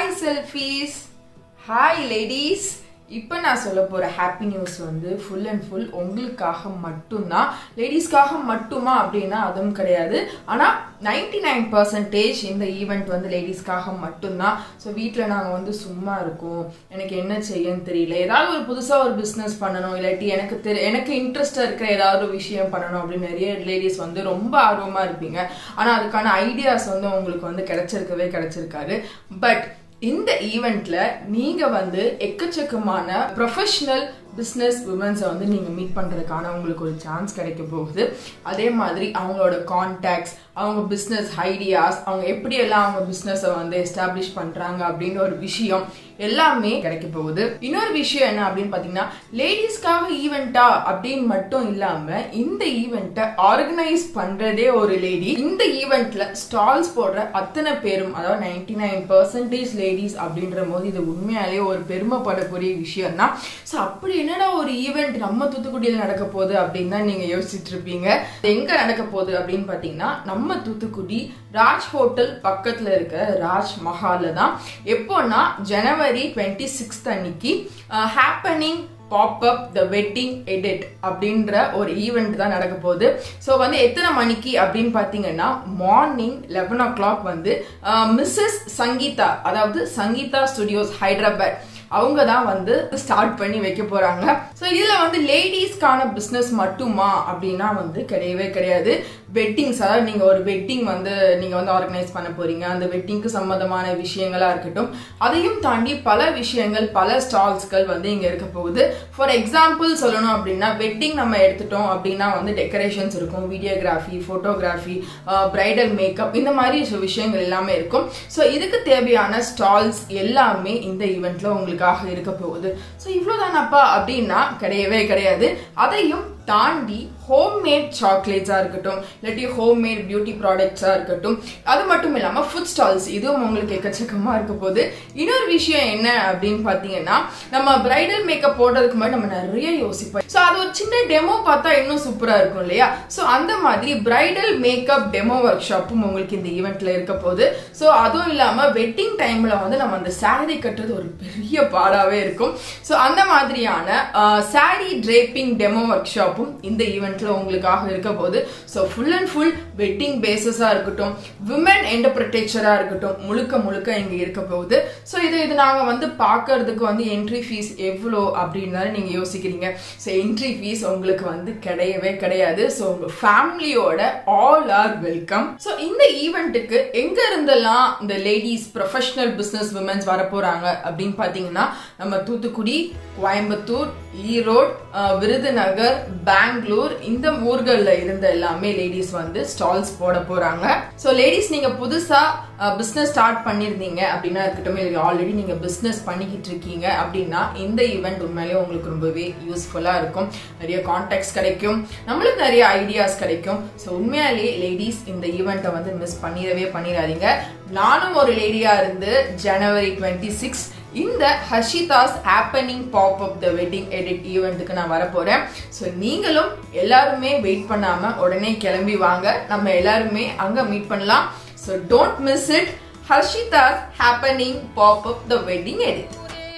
hi selfies hi ladies இப்போ நான் சொல்ல போகிற ஹாப்பி நியூஸ் வந்து ஃபுல் அண்ட் ஃபுல் உங்களுக்காக மட்டும்தான் லேடிஸ்க்காக மட்டுமா அப்படின்னா அதுவும் கிடையாது ஆனால் நைன்டி நைன் பர்சன்டேஜ் இந்த ஈவெண்ட் வந்து லேடிஸ்க்காக மட்டும்தான் ஸோ வீட்டில் நாங்கள் வந்து சும்மா இருக்கோம் எனக்கு என்ன செய்யன்னு தெரியல ஏதாவது ஒரு புதுசாக ஒரு பிஸ்னஸ் பண்ணணும் இல்லாட்டி எனக்கு தெரி எனக்கு இன்ட்ரெஸ்டாக இருக்கிற ஏதாவது ஒரு விஷயம் பண்ணணும் அப்படின்னு நிறைய லேடிஸ் வந்து ரொம்ப ஆர்வமாக இருப்பீங்க ஆனால் அதுக்கான ஐடியாஸ் வந்து உங்களுக்கு வந்து கிடைச்சிருக்கவே கிடைச்சிருக்காரு பட் இந்த ஈவெண்ட்ல நீங்க வந்து எக்கச்சக்கமான ப்ரொஃபஷனல் பிஸ்னஸ் உமன்ஸை வந்து நீங்கள் மீட் பண்ணுறதுக்கான உங்களுக்கு ஒரு சான்ஸ் கிடைக்க போகுது அதே மாதிரி அவங்களோட கான்டாக்ட்ஸ் அவங்க பிஸ்னஸ் ஐடியாஸ் அவங்க எப்படியெல்லாம் அவங்க பிஸ்னஸை வந்து எஸ்டாப்ளிஷ் பண்ணுறாங்க அப்படின்ற ஒரு விஷயம் எல்லாமே கிடைக்க போகுது இன்னொரு விஷயம் என்ன அப்படின்னு பார்த்தீங்கன்னா லேடிஸ்க்காக ஈவெண்ட்டா அப்படின்னு மட்டும் இல்லாமல் இந்த ஈவெண்ட்டை ஆர்கனைஸ் பண்ணுறதே ஒரு லேடி இந்த ஈவெண்ட்ல ஸ்டால்ஸ் போடுற அத்தனை பேரும் அதாவது நைன்டி நைன் பர்சன்டேஜ் லேடிஸ் அப்படின்ற போது இது உண்மையாலே ஒரு பெருமைப்படக்கூடிய விஷயம் தான் ஸோ அப்படி என்னடா ஒரு ஈவெண்ட் நம்ம தூத்துக்குடியில் நடக்க போகுது அப்படின்னு தான் நீங்க யோசிச்சுட்டு இருப்பீங்க எங்க நடக்க போகுது அப்படின்னு பார்த்தீங்கன்னா நம்ம தூத்துக்குடி ராஜ் ஹோட்டல் பக்கத்துல இருக்க ராஜ் மஹால்ல தான் எப்போன்னா ஜனவரி டுவெண்ட்டி சிக்ஸ்த் அன்னைக்கு happening pop up the wedding edit அப்படின்ற ஒரு ஈவெண்ட் தான் நடக்க போகுது ஸோ வந்து எத்தனை மணிக்கு அப்படின்னு பார்த்தீங்கன்னா மார்னிங் லெவன் ஓ கிளாக் வந்து மிஸ்ஸஸ் சங்கீதா அதாவது சங்கீதா ஸ்டுடியோஸ் ஹைதராபாத் அவங்க தான் வந்து ஸ்டார்ட் பண்ணி வைக்க போறாங்க ஸோ இதில் வந்து லேடிஸ்க்கான பிஸ்னஸ் மட்டுமா அப்படின்னா வந்து கிடையவே கிடையாது வெட்டிங்ஸ் அதாவது நீங்கள் ஒரு வெட்டிங் வந்து நீங்கள் வந்து ஆர்கனைஸ் பண்ண போறீங்க அந்த வெட்டிங்க்கு சம்மந்தமான விஷயங்களாக இருக்கட்டும் அதையும் தாண்டி பல விஷயங்கள் பல ஸ்டால்ஸ்கள் வந்து இங்கே இருக்க போகுது ஃபார் எக்ஸாம்பிள் சொல்லணும் அப்படின்னா வெட்டிங் நம்ம எடுத்துட்டோம் அப்படின்னா வந்து டெக்கரேஷன்ஸ் இருக்கும் வீடியோகிராஃபி ஃபோட்டோகிராஃபி பிரைடல் மேக்கப் இந்த மாதிரி விஷயங்கள் எல்லாமே இருக்கும் ஸோ இதுக்கு தேவையான ஸ்டால்ஸ் எல்லாமே இந்த ஈவெண்ட்ல உங்களுக்கு உங்களுக்காக இருக்க போகுது ஸோ இவ்வளோதானப்பா அப்படின்னா கிடையவே கிடையாது அதையும் தாண்டி ஹோம்மேட் சாக்லேட்ஸாக இருக்கட்டும் இல்லாட்டி ஹோம்மேட் பியூட்டி ப்ராடக்ட்ஸாக இருக்கட்டும் அது மட்டும் இல்லாமல் ஃபுட் ஸ்டால்ஸ் இதுவும் உங்களுக்கு எக்கச்சக்கமாக இருக்க போகுது இன்னொரு விஷயம் என்ன அப்படின்னு பார்த்தீங்கன்னா நம்ம பிரைடல் மேக்கப் போடுறதுக்கு முன்னாடி நம்ம நிறைய யோசிப்போம் ஸோ அது ஒரு சின்ன டெமோ பார்த்தா இன்னும் சூப்பராக இருக்கும் இல்லையா ஸோ அந்த மாதிரி பிரைடல் மேக்கப் டெமோ ஒர்க் ஷாப்பும் உங்களுக்கு இந்த ஈவெண்ட்ல இருக்க போகுது ஸோ அதுவும் இல்லாமல் வெட்டிங் டைமில் வந்து நம்ம அந்த சாரி கட்டுறது ஒரு பெரிய பாடாவே இருக்கும் ஸோ அந்த மாதிரியான சாரி ட்ரேப்பிங் டெமோ ஒர்க் ஷாப்பும் இந்த ஈவெண்ட்ல உங்களுக்காக இருக்க போது so full and full wedding பேசஸாக இருக்கட்டும் விமன் என்டர்பிரிட்டேச்சராக இருக்கட்டும் முழுக்க முழுக்க இங்கே இருக்க போகுது ஸோ இது இது நாங்கள் வந்து பார்க்கறதுக்கு வந்து என்ட்ரி ஃபீஸ் எவ்வளோ அப்படின்னு தானே நீங்கள் யோசிக்கிறீங்க ஸோ என்ட்ரி ஃபீஸ் உங்களுக்கு வந்து கிடையவே கிடையாது ஸோ உங்கள் ஃபேமிலியோட ஆல் ஆர் வெல்கம் ஸோ இந்த ஈவெண்ட்டுக்கு எங்க இருந்தெல்லாம் இந்த லேடிஸ் ப்ரொஃபஷனல் பிஸ்னஸ் விமன்ஸ் வர போறாங்க அப்படின்னு பார்த்தீங்கன்னா நம்ம தூத்துக்குடி கோயம்புத்தூர் ஈரோடு விருதுநகர் பெங்களூர் இந்த ஊர்களில் இருந்த எல்லாமே லேடிஸ் வந்து ஸ்டால்ஸ் போட போறாங்க ஸோ லேடிஸ் நீங்க புதுசா பிஸ்னஸ் ஸ்டார்ட் பண்ணியிருந்தீங்க அப்படின்னா இருக்கட்டும் இல்லை ஆல்ரெடி நீங்க பிஸ்னஸ் பண்ணிக்கிட்டு இருக்கீங்க அப்படின்னா இந்த ஈவெண்ட் உண்மையிலேயே உங்களுக்கு ரொம்பவே யூஸ்ஃபுல்லா இருக்கும் நிறைய கான்டாக்ட்ஸ் கிடைக்கும் நம்மளுக்கு நிறைய ஐடியாஸ் கிடைக்கும் ஸோ உண்மையாலேயே லேடிஸ் இந்த ஈவெண்ட்டை வந்து மிஸ் பண்ணிடவே பண்ணிடாதீங்க நானும் ஒரு லேடியா இருந்து ஜனவரி டுவெண்ட்டி சிக்ஸ் இந்த Harshitha's happening pop up the wedding edit ஈவெண்ட்டுக்கு நான் வரப்போறேன் ஸோ நீங்களும் எல்லாருமே வெயிட் பண்ணாம உடனே கிளம்பி வாங்க நம்ம எல்லாருமே அங்க மீட் பண்ணலாம் so don't miss it Harshitha's happening pop up the wedding edit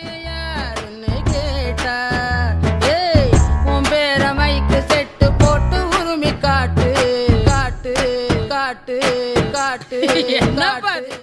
செட்டு போட்டு உருமி காட்டு காட்டு காட்டு காட்டு என்ன பாரு